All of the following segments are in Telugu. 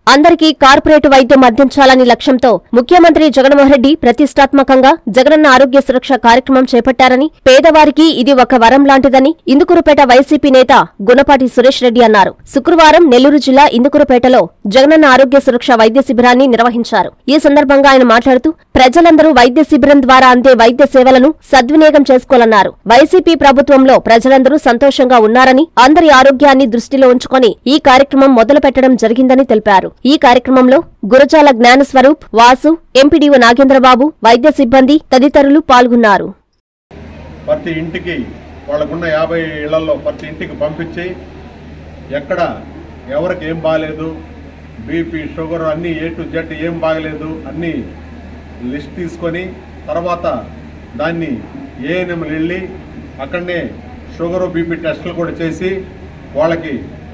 అందరికీ కార్పొరేట్ వైద్యం అందించాలని లక్ష్యంతో ముఖ్యమంత్రి జగన్మోహన్ రెడ్డి ప్రతిష్టాత్మకంగా జగనన్న ఆరోగ్య సురక్ష కార్యక్రమం చేపట్టారని పేదవారికి ఇది ఒక వరం లాంటిదని ఇందుకూరుపేట వైసీపీ నేత గుణపాటి సురేష్ రెడ్డి అన్నారు శుక్రవారం నెల్లూరు జిల్లా ఇందుకూరుపేటలో జగనన్న ఆరోగ్య సురక్ష వైద్య శిబిరాన్ని నిర్వహించారు ఈ సందర్భంగా ఆయన మాట్లాడుతూ ప్రజలందరూ వైద్య శిబిరం ద్వారా అందే వైద్య సేవలను సద్వినియోగం చేసుకోవాలన్నారు వైసీపీ ప్రభుత్వంలో ప్రజలందరూ సంతోషంగా ఉన్నారని అందరి ఆరోగ్యాన్ని దృష్టిలో ఉంచుకొని ఈ కార్యక్రమం మొదలు పెట్టడం జరిగిందని తెలిపారు ఈ కార్యక్రమంలో గురజాల జ్ఞానస్వరూప్ వాసు ఎంపీడీఓ నాగేంద్రబాబు వైద్య సిబ్బంది తదితరులు పాల్గొన్నారు ప్రతి ఇంటికి వాళ్ళకున్న యాభై ఇళ్లలో ప్రతి ఇంటికి పంపించి ఎక్కడ ఎవరికి ఏం బాగాలేదు బీపీ షుగర్ అన్నీ ఏ టు జెడ్ ఏం బాగలేదు అన్నీ లిస్ట్ తీసుకొని తర్వాత దాన్ని ఏఎన్ఎంలు వెళ్ళి అక్కడనే షుగర్ బీపీ టెస్టులు కూడా చేసి వాళ్ళకి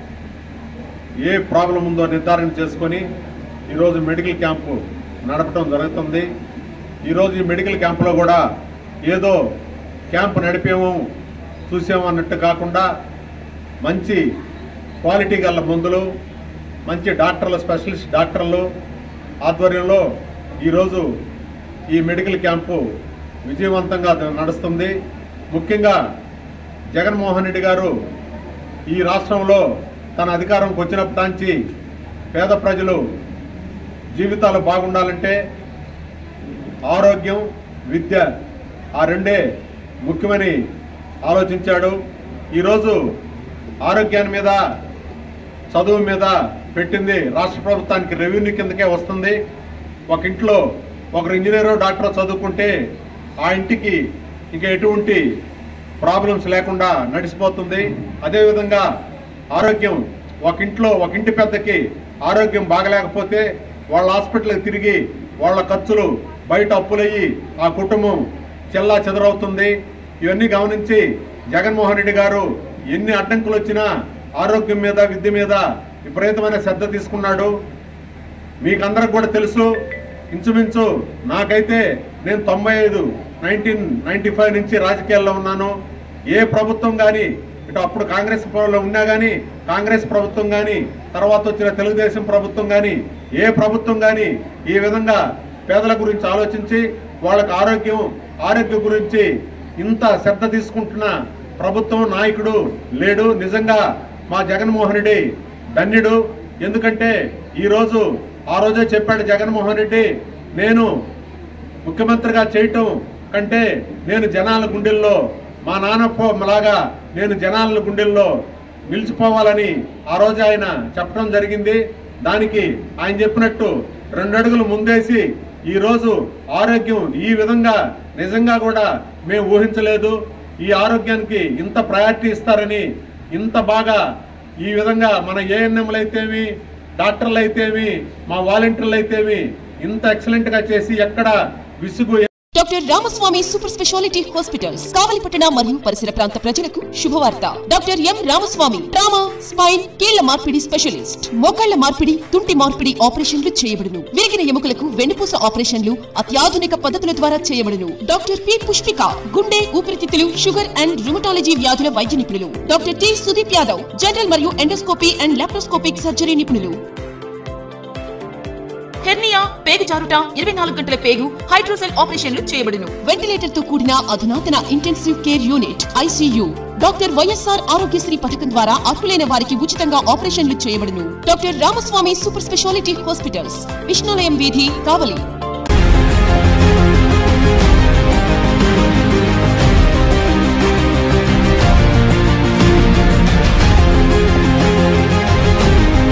ఏ ప్రాబ్లం ఉందో నిర్ధారణ చేసుకొని ఈరోజు మెడికల్ క్యాంపు నడపడం జరుగుతుంది ఈరోజు ఈ మెడికల్ క్యాంపులో కూడా ఏదో క్యాంపు నడిపేమో చూసాము అన్నట్టు కాకుండా మంచి క్వాలిటీ గల మందులు మంచి డాక్టర్లు స్పెషలిస్ట్ డాక్టర్లు ఆధ్వర్యంలో ఈరోజు ఈ మెడికల్ క్యాంపు విజయవంతంగా నడుస్తుంది ముఖ్యంగా జగన్మోహన్ రెడ్డి గారు ఈ రాష్ట్రంలో తన అధికారంకి వచ్చినప్పటి నుంచి పేద ప్రజలు జీవితాలు బాగుండాలంటే ఆరోగ్యం విద్య ఆ రెండే ముఖ్యమని ఆలోచించాడు ఈరోజు ఆరోగ్యాన్ని మీద చదువు మీద పెట్టింది రాష్ట్ర ప్రభుత్వానికి రెవెన్యూ కిందకే వస్తుంది ఒక ఇంట్లో ఒకరు ఇంజనీరు డాక్టర్ చదువుకుంటే ఆ ఇంటికి ఇంకా ఎటువంటి ప్రాబ్లమ్స్ లేకుండా నడిచిపోతుంది అదేవిధంగా ఆరోగ్యం ఒక ఇంట్లో ఒక ఇంటి పెద్దకి ఆరోగ్యం బాగలేకపోతే వాళ్ళ హాస్పిటల్కి తిరిగి వాళ్ళ ఖర్చులు బయట అప్పులయ్యి ఆ కుటుంబం చెల్లా చెదరవుతుంది ఇవన్నీ గమనించి జగన్మోహన్ రెడ్డి గారు ఎన్ని అడ్డంకులు వచ్చినా ఆరోగ్యం మీద విద్య మీద విపరీతమైన శ్రద్ధ తీసుకున్నాడు మీకందరికి కూడా తెలుసు ఇంచుమించు నాకైతే నేను తొంభై ఐదు నైన్టీన్ నైన్టీ ఫైవ్ నుంచి రాజకీయాల్లో ఉన్నాను ఏ ప్రభుత్వం కానీ ఇటు అప్పుడు కాంగ్రెస్ ప్రభుత్వంలో ఉన్నా కానీ కాంగ్రెస్ ప్రభుత్వం కానీ తర్వాత వచ్చిన తెలుగుదేశం ప్రభుత్వం కానీ ఏ ప్రభుత్వం కానీ ఈ విధంగా పేదల గురించి ఆలోచించి వాళ్ళకి ఆరోగ్యం ఆరోగ్యం గురించి ఇంత శ్రద్ధ తీసుకుంటున్న ప్రభుత్వం నాయకుడు లేడు నిజంగా మా జగన్మోహన్ రెడ్డి ధన్యుడు ఎందుకంటే ఈరోజు ఆ రోజే చెప్పాడు జగన్మోహన్ రెడ్డి నేను ముఖ్యమంత్రిగా చేయటం కంటే నేను జనాల గుండెల్లో మా నాన్న పో- లాగా నేను జనాల గుండెల్లో నిలిచిపోవాలని ఆ రోజు ఆయన చెప్పడం జరిగింది దానికి ఆయన చెప్పినట్టు రెండు అడుగులు ముందేసి ఈ రోజు ఆరోగ్యం ఈ విధంగా నిజంగా కూడా మేము ఊహించలేదు ఈ ఆరోగ్యానికి ఇంత ప్రయారిటీ ఇస్తారని ఇంత బాగా ఈ విధంగా మన ఏఎన్ఎంలు అయితేమి డాక్టర్లు అయితేమి మా వాలంటీర్లు అయితేమి ఇంత ఎక్సలెంట్ గా చేసి ఎక్కడ విసుగు doctor Ramaswamy super speciality hospitals కావలిపట్టణ మరియు పరిసర ప్రాంత ప్రజలకు శుభవార్త doctor M Ramaswamy trauma spine కీళ్ల మార్పిడి స్పెషలిస్ట్ మోకాళ్ల మార్పిడి తుంటి మార్పిడి ఆపరేషన్లు చేయబడును విరిగిన ఎముకలకు వెన్నుపూస ఆపరేషన్లు అత్యాధునిక పద్ధతుల ద్వారా చేయబడును డాక్టర్ పి పుష్పిక గుండె ఊపిరితిత్తులు షుగర్ అండ్ రుమటాలజీ వ్యాధుల వైద్య నిపుణులు doctor T Sudeep Yadav general మరియు ఎండోస్కోపీ అండ్ లాప్రోస్కోపిక్ సర్జరీ నిపుణులు హెర్నియా పేగు జారుట ఇరవై నాలుగు గంటల పేగు హైడ్రోసెల్ ఆపరేషన్లు చేయబడును వెంటిలేటర్ తో కూడిన అధునాతన intensive care unit ICU doctor YSR Aarogyasri పథకం ద్వారా అర్హులైన వారికి ఉచితంగా ఆపరేషన్లు చేయబడును doctor Ramaswamy super speciality hospitals Vishnalayam వీధి కావలి